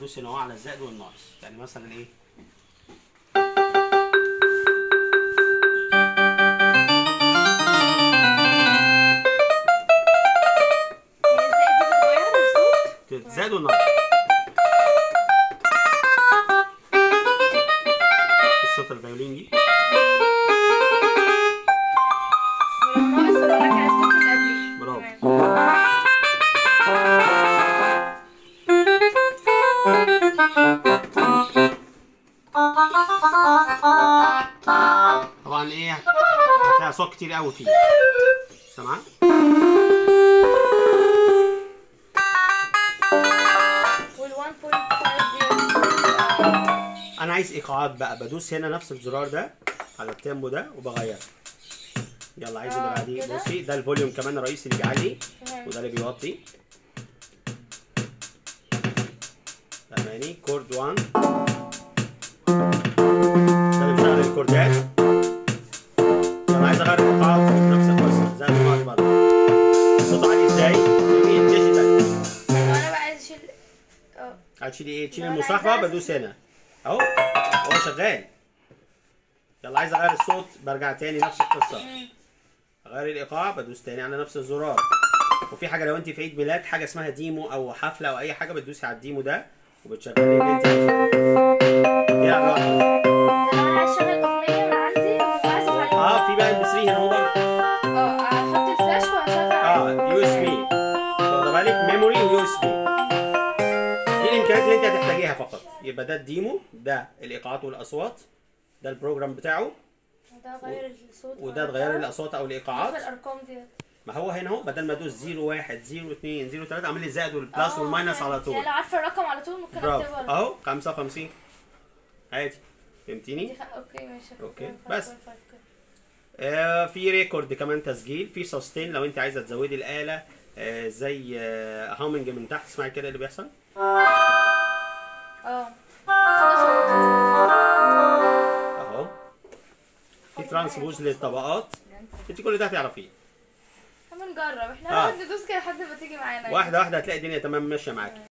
بدوس هنا اهو على الزائد والناقص يعني مثلا ايه هي ازاي دي بتغير الصوت الزائد والناقص الصوت الفيولينجي ولو ناقص اقول لك على الصوت اللي قبليه برافو. تمام. طبعا ايه هتلاقي اصوات كتير قوي فيه سامعه وال 1.5 دي انا عايز ايقاعات بقى بدوس هنا نفس الزرار ده على التيمبو ده وبغيره يلا عايز اللي آه، بعديه كده؟ بصي ده الفوليوم كمان الرئيسي اللي بيعلي تمام. وده اللي بيوطي فاهماني كورد 1 ده اللي بيشغل الكوردات يلا عايز اغير الايقاعات في نفس القصه زي ما بعد برضه الصوت عالي ازاي؟ جميل ديجيتال لو انا بقى عايز اشيل اه هتشيلي ايه؟ تشيلي لو أنا المصاحبة عايزة بدوس هنا اهو هو شغال يلا عايز اغير الصوت برجع تاني نفس القصة مم. اغير الايقاع بدوس تاني على نفس الزرار وفي حاجة لو انت في عيد ميلاد حاجة اسمها ديمو او حفلة او اي حاجة بتدوسي على الديمو ده وبتشغلي اللي انت عايزاه يلعب لوحده ده لو انا عايز اشغل اغنيه من عندي واعزف عليها اه في بقى ام 3 هنا اهو برضه. اه هحط الفلاش وهشغل اه يو اس بي واخده بالك ميموري ويو اس بي دي الامكانيات اللي انت هتحتاجيها فقط يبقى ده الديمو ده الايقاعات والاصوات ده البروجرام بتاعه ده غير الصوت وده تغير الاصوات او الاقعات الايقاعات الارقام دي ما هو هنا اهو بدل ما ادوس 0 1 0 2 0 3 عامل لي الزائد والبلس آه، والماينس على يعني طول لو عارفه الرقم على طول ممكن برافو اكتبه اهو 55 عادي فهمتيني دي خ- اوكي ماشي أوكي، 5.5 بس. كده. آه في ريكورد كمان تسجيل في سستين لو انت عايزه تزودي الاله آه زي آه هامنج من تحت اسمعي كده اللي بيحصل اه ده صوت. اهو في ترانسبوز للطبقات انت كل ده هتعرفيه احنا بنجرب احنا آه. هنقعد ندوس كده لحد ما تيجي معانا واحده واحده هتلاقي الدنيا تمام ماشيه معاكي